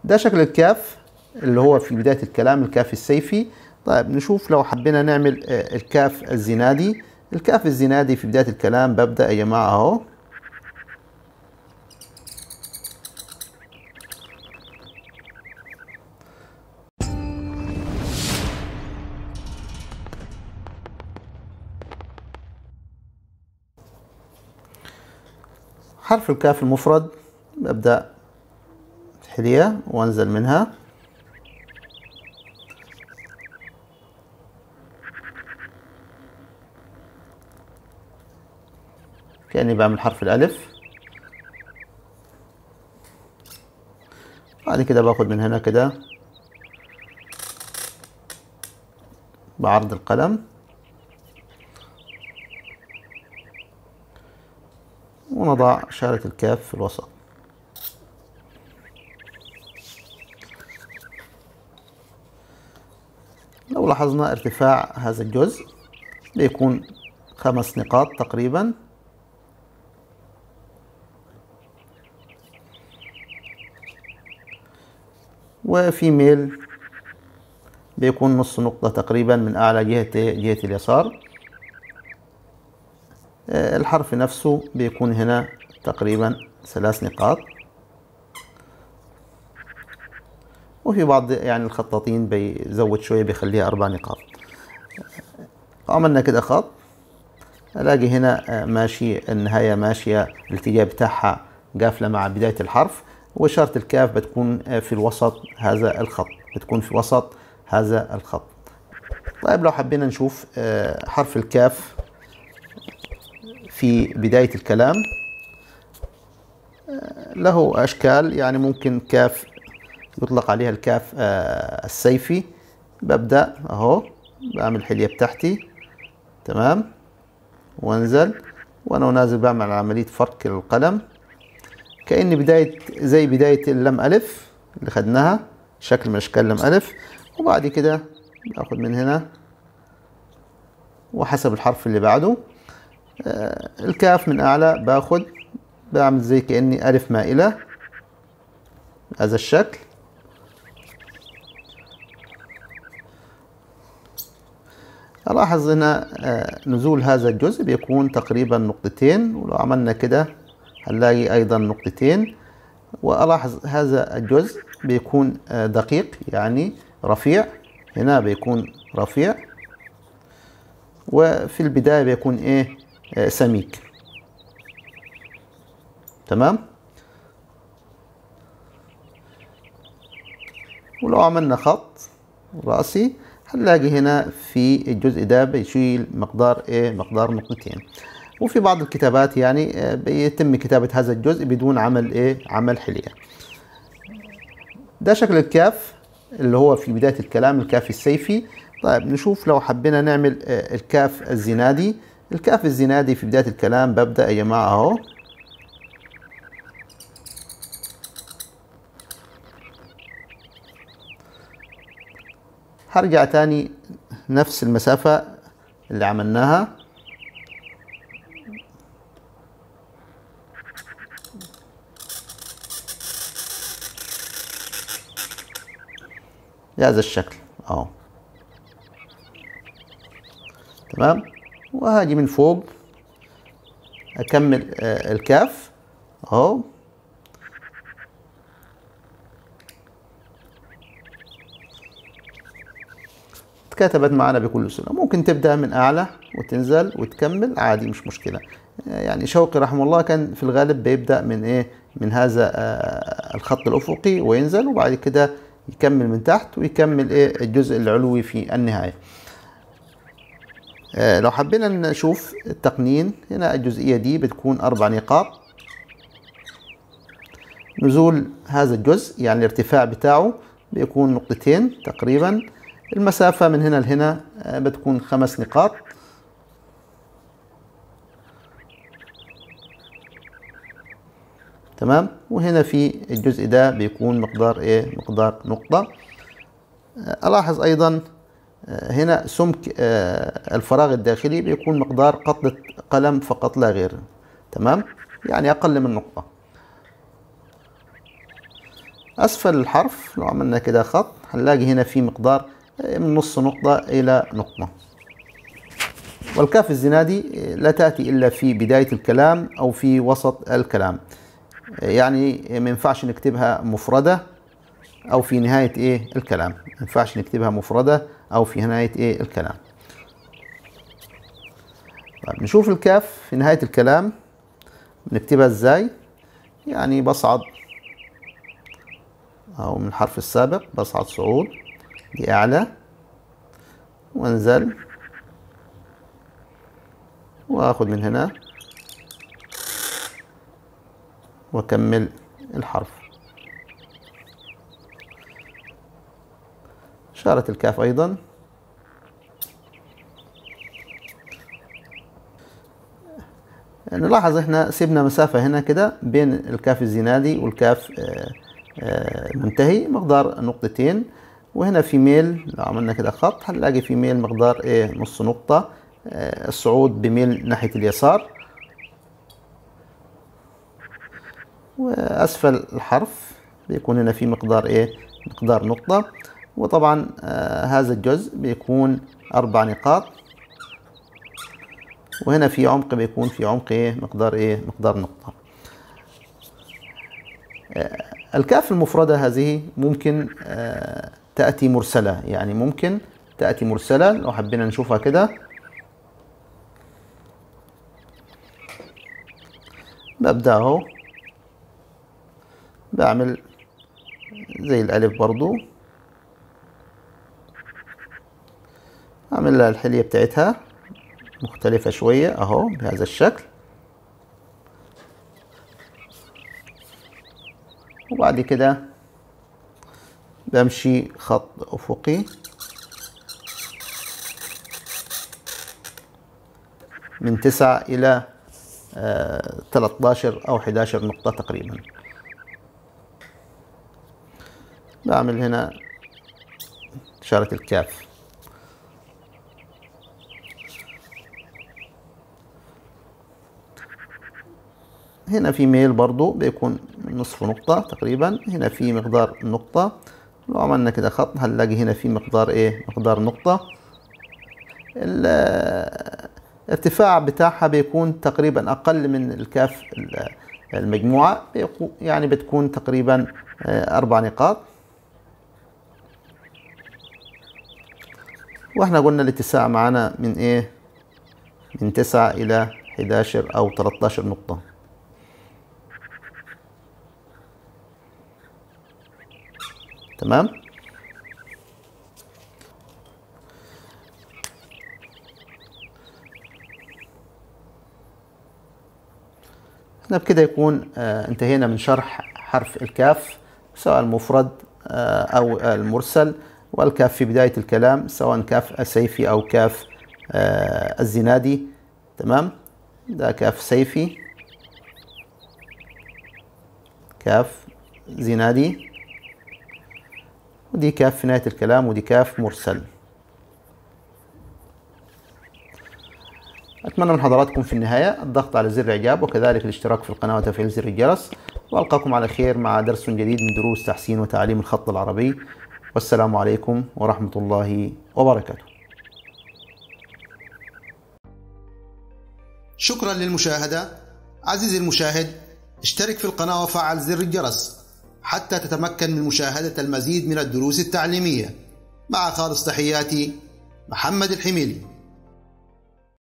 ده شكل الكاف اللي هو في بداية الكلام الكاف السيفي طيب نشوف لو حبينا نعمل آه، الكاف الزنادي الكاف الزنادي في بداية الكلام ببدأ يا جماعة اهو حرف الكاف المفرد ببدأ حلية وانزل منها كأني بعمل حرف الألف بعد كده باخد من هنا كده بعرض القلم ونضع إشارة الكاف في الوسط لو لاحظنا ارتفاع هذا الجزء بيكون خمس نقاط تقريبا وفي ميل بيكون نص نقطة تقريبا من أعلى جهة جهة اليسار آه، الحرف نفسه بيكون هنا تقريبا ثلاث نقاط وفي بعض يعني الخطاطين بيزود شوية بيخليها أربع نقاط عملنا كده خط ألاقي هنا آه، ماشي النهاية ماشية الاتجاه بتاعها قافلة مع بداية الحرف وإشارة الكاف بتكون آه، في الوسط هذا الخط بتكون في وسط هذا الخط طيب لو حبينا نشوف آه، حرف الكاف في بداية الكلام آه، له أشكال يعني ممكن كاف يطلق عليها الكاف آه، السيفي ببدأ أهو بعمل الحلية بتاعتي تمام وانزل وانا نازل بعمل عملية فرك القلم كأن بداية زي بداية اللم ألف اللي خدناها شكل من أشكال لم ألف وبعد كده باخد من هنا وحسب الحرف اللي بعده آه، الكاف من أعلى باخد بعمل زي كأني ألف مائلة هذا الشكل ألاحظ هنا آه، نزول هذا الجزء بيكون تقريبا نقطتين ولو عملنا كده هنلاقي أيضا نقطتين وألاحظ هذا الجزء بيكون آه، دقيق يعني رفيع هنا بيكون رفيع وفي البداية بيكون إيه آه، سميك تمام ولو عملنا خط رأسي هنلاقي هنا في الجزء ده بيشيل مقدار ايه مقدار نقطتين وفي بعض الكتابات يعني آه، بيتم كتابة هذا الجزء بدون عمل ايه عمل حلية ده شكل الكاف اللي هو في بداية الكلام الكاف السيفي طيب نشوف لو حبينا نعمل آه، الكاف الزنادي الكاف الزنادي في بداية الكلام ببدأ يا جماعة اهو هرجع تاني نفس المسافة اللي عملناها بهذا الشكل اهو تمام وهاجي من فوق اكمل آه، الكاف اهو اتكتبت معنا بكل سهولة ممكن تبدأ من أعلى وتنزل وتكمل عادي مش مشكلة يعني شوقي رحمه الله كان في الغالب بيبدأ من إيه من هذا آه، الخط الأفقي وينزل وبعد كده يكمل من تحت ويكمل إيه الجزء العلوي في النهاية آه، لو حبينا نشوف التقنين هنا الجزئية دي بتكون أربع نقاط نزول هذا الجزء يعني الارتفاع بتاعه بيكون نقطتين تقريبا المسافة من هنا لهنا آه، بتكون خمس نقاط تمام وهنا في الجزء ده بيكون مقدار ايه مقدار نقطة آه، ألاحظ أيضا آه، هنا سمك آه، الفراغ الداخلي بيكون مقدار قطرة قلم فقط لا غير تمام يعني أقل من نقطة أسفل الحرف لو عملنا كده خط هنلاقي هنا في مقدار من نص نقطة إلى نقطة والكاف الزنادي لا تأتي إلا في بداية الكلام أو في وسط الكلام يعني ما ينفعش نكتبها مفردة أو في نهاية إيه الكلام ما ينفعش نكتبها مفردة أو في نهاية إيه الكلام طيب نشوف الكاف في نهاية الكلام بنكتبها إزاي يعني بصعد أو من الحرف السابق بصعد صعود دي أعلى وانزل واخد من هنا واكمل الحرف إشارة الكاف أيضا نلاحظ احنا سيبنا مسافة هنا كده بين الكاف الزنادي والكاف المنتهي مقدار نقطتين وهنا في ميل لو عملنا كده خط هنلاقي في ميل مقدار ايه نص نقطة الصعود بميل ناحية اليسار وأسفل الحرف بيكون هنا في مقدار إيه مقدار نقطة وطبعا آه هذا الجزء بيكون أربع نقاط وهنا في عمق بيكون في عمق إيه مقدار إيه مقدار نقطة آه الكاف المفردة هذه ممكن آه تأتي مرسلة يعني ممكن تأتي مرسلة لو حبينا نشوفها كده ببدأ اهو بعمل زي الألف برضو أعمل لها الحلية بتاعتها مختلفة شوية أهو بهذا الشكل وبعد كده بمشي خط أفقي من تسعة إلى 13 أو 11 نقطة تقريبا بعمل هنا إشارة الكاف هنا في ميل برضو بيكون نصف نقطة تقريبا هنا في مقدار نقطة لو عملنا كده خط هنلاقي هنا في مقدار ايه مقدار نقطة الارتفاع بتاعها بيكون تقريبا أقل من الكاف المجموعة يعني بتكون تقريبا أربع نقاط واحنا قلنا الاتساع معانا من ايه من تسعة إلى 11 أو 13 نقطة تمام احنا بكده يكون آه انتهينا من شرح حرف الكاف سواء المفرد آه أو المرسل والكاف في بداية الكلام سواء كاف السيفي أو كاف آه الزنادي تمام ده كاف سيفي كاف زنادي ودي كاف في نهاية الكلام ودي كاف مرسل أتمنى من حضراتكم في النهاية الضغط على زر إعجاب وكذلك الاشتراك في القناة وتفعيل زر الجرس وألقاكم على خير مع درس جديد من دروس تحسين وتعليم الخط العربي والسلام عليكم ورحمة الله وبركاته شكرا للمشاهدة عزيزي المشاهد اشترك في القناة وفعل زر الجرس حتى تتمكن من مشاهدة المزيد من الدروس التعليمية مع خالص تحياتي محمد الحميلي